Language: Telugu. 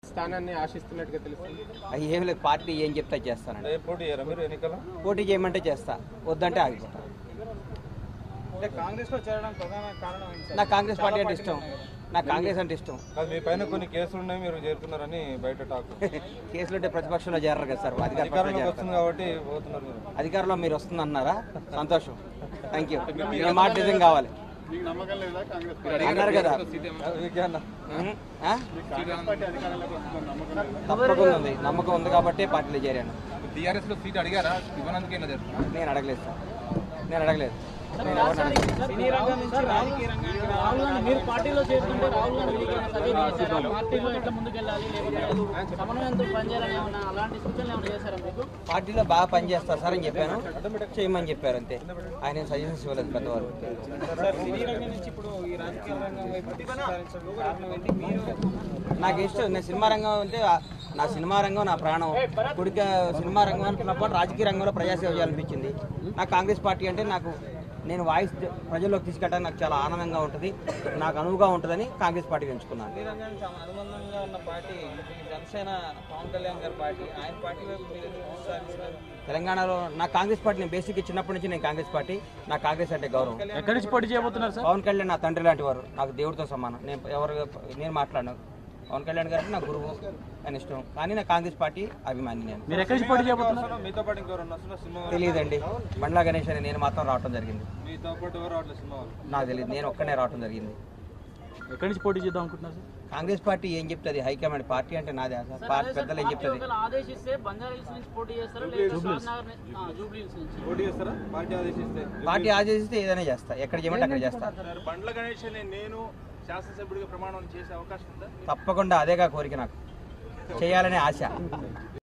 స్థానాన్ని ఆశిస్తున్నట్టుగా తెలుస్తుంది అవి ఏం లేదు పార్టీ ఏం చెప్తే అది చేస్తానండి రేపు పోటీ చేయరా మీరు ఎన్నికల పోటీ చేయమంటే చేస్తా వద్దంటే ఆగిపోతా అంటే కాంగ్రెస్ లో చేరడానికి ప్రధాన కారణం ఏంటి సార్? నాకు కాంగ్రెస్ పార్టీ అంటే ఇష్టం నాకు కాంగ్రెస్ అంటే ఇష్టం కాదు మీ పైన కొన్ని కేసులు ఉన్నాయి మీరు చేరుతున్నారని బయట టాక్ కేసులు అంటే ప్రతిపక్షంలో చేరరు కదా సార్ అధికార పక్షంలో అధికారంలోకి చేరతారు. వస్తుంది కాబట్టి పోతున్నారు మీరు అధికారంలో మీరు వస్తుందన్నారా సంతోషం థ్యాంక్ యూ మీ మాట నిజం కావాలి అన్నారు కదా మీకే అన్న ఉం? ఆ? తప్పకుండా ఉంది నమ్మకం ఉంది కాబట్టి పార్టీలో చేరాను టీఆర్ఎస్ లో సీట్ అడిగారా ఇవ్వనందుకు ఏం లేదు నేను అడగలేదు సార్ నేను అడగలేదు నేను ఎవరిని అడగలేదు. సినీ రంగం నుంచి రాజకీయ రంగానికి రాహుల్ గాంధీ మీరు పార్టీలో చేరుతుంటే రాహుల్ గాంధీ మీకు ఏమైనా సజెషన్ చేశారా పార్టీలో ఎట్లా ముందుకెళ్ళాలి లేకపోతే సమన్వయంతో పనిచేయాలని ఏమన్నా అలాంటి సూచనలు ఏమైనా చేశారా మీకు పార్టీలో బాగా పనిచేస్తా సార్ అని చెప్పాను చేయమని చెప్పారు అంతే ఆయన సజెషన్స్ ఇవ్వలేదు పెద్దవారు సార్ సినీ రంగం నుంచి ఇప్పుడు ఈ రాజకీయ రంగం వైపు దృష్టి సారించడం కారణం ఏంటి మీరు నాకు ఇష్టం నేను సినిమా రంగం అంటే ఆ- నా సినిమా రంగం నా ప్రాణం కుడిక సినిమా రంగం అనుకున్నప్పుడు రాజకీయ రంగంలో ప్రజాసేవ చేయాలనిపించింది నాకు కాంగ్రెస్ పార్టీ అంటే నాకు నేను వాయిస్ ప్రజల్లోకి తీసుకెళ్ళడానికి నాకు చాలా ఆనందంగా ఉంటుంది నాకు అనువుగా ఉంటుందని కాంగ్రెస్ పార్టీ ఎంచుకున్నాను సినీ రంగానికి అనుబంధంగా ఉన్న పార్టీ ఈ జనసేన పవన్ కళ్యాణ్ గారి పార్టీ ఆయన పార్టీ వైపు మీరు ఎందుకు దృష్టి సారించారు తెలంగాణలో నా కాంగ్రెస్ పార్టీ నేను బేసిక్ చిన్నప్పటి నుంచి నేను కాంగ్రెస్ పార్టీ నా కాంగ్రెస్ అంటే గౌరవం ఎక్కడి నుంచి పోటీ చేయబోతున్నారు సార్ పవన్ కళ్యాణ్ నా తండ్రి లాంటి వారు నాకు దేవుడితో సమానం నేను ఎవరు నేను మాట్లాడను పవన్ కళ్యాణ్ గారు అంటే నా గురువు అని ఇష్టం కానీ నా కాంగ్రెస్ పార్టీ అభిమాని నేను మీరు ఎక్కడి నుంచి పోటీ చేయబోతున్నారు మీతో పాటు ఇంకెవరన్నా వస్తున్నా సినిమా వాళ్ళు? తెలియదండి బండ్లా గణేష్ అని నేను మాత్రం రావటం జరిగింది మీతో పాటు ఎవరు రావట్లేదు సినిమా వాళ్ళు నాకు తెలియదు నేను ఒక్కనే రావటం జరిగింది ఎక్కడి నుంచి పోటీ చేద్దాం అనుకుంటున్నారు సార్ కాంగ్రెస్ పార్టీ ఏం చెప్తుంది హైకమాండ్ పార్టీ అంటే నాదే సార్ పార్టీ పెద్దలు ఏం చెప్తుంది ఒకవేళ ఆదేశిస్తే బంజారా హిల్స్ నుంచి పోటీ చేస్తారా లేదా షాద్నగర్ ని- ఆ, జూబ్లీ హిల్స్ నుంచి పోటీ చేస్తారా పార్టీ ఆదేశిస్తే పార్టీ ఆదేశిస్తే ఏదైనా చేస్తా ఎక్కడ చేయమంటే అక్కడ చేస్తా బండ్ల గణేష్ అనే నేను శాసనసభ్యుడిగా ప్రమాణం చేసే అవకాశం ఉందా తప్పకుండా అదేగా కోరిక నాకు చేయాలనే ఆశ